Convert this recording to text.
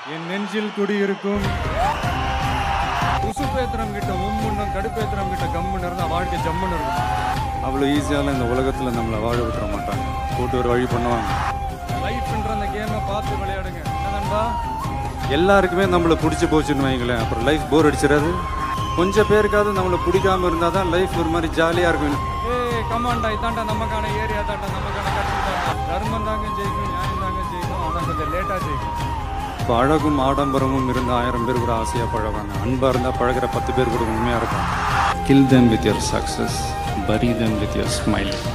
என் நெஞ்சில் குடியிருக்கும் உசுப்பேத்திரம் கிட்ட உம்முன்னும் கடுப்பேத்திரம் கிட்ட கம்முன்னு இருந்தா வாழ்க்கை ஜம்முன்னு இருக்கும் அவ்வளோ ஈஸியால இந்த உலகத்தில் நம்மளை வாழ விட்டுற மாட்டாங்க போட்டு ஒரு வழி பண்ணுவாங்க லைஃப்ன்ற அந்த கேமை பார்த்து விளையாடுங்க என்ன நண்பா எல்லாருக்குமே நம்மளை பிடிச்சி போச்சுன்னு வைங்களேன் அப்புறம் லைஃப் போர் அடிச்சிடாது கொஞ்சம் பேருக்காவது நம்மளை பிடிக்காம இருந்தால் தான் லைஃப் ஒரு மாதிரி ஜாலியாக இருக்கும் ஏய் கமாண்டா இதாண்டா நமக்கான ஏரியா தாண்டா நமக்கான கட்சி தாண்டா தர்மம் தாங்க ஜெயிக்கும் நியாயம் தாங்க ஜெயிக்கும் ஆனால் கொஞ்சம் லேட்டாக ஜெயிக்கும் இப்போ அழகும் ஆடம்பரமும் இருந்த ஆயிரம் பேர் கூட ஆசையாக பழகுவாங்க அன்பாக இருந்தால் பழகுற பத்து பேர் கூட உண்மையாக இருப்பாங்க kill them with your success bury them with your smile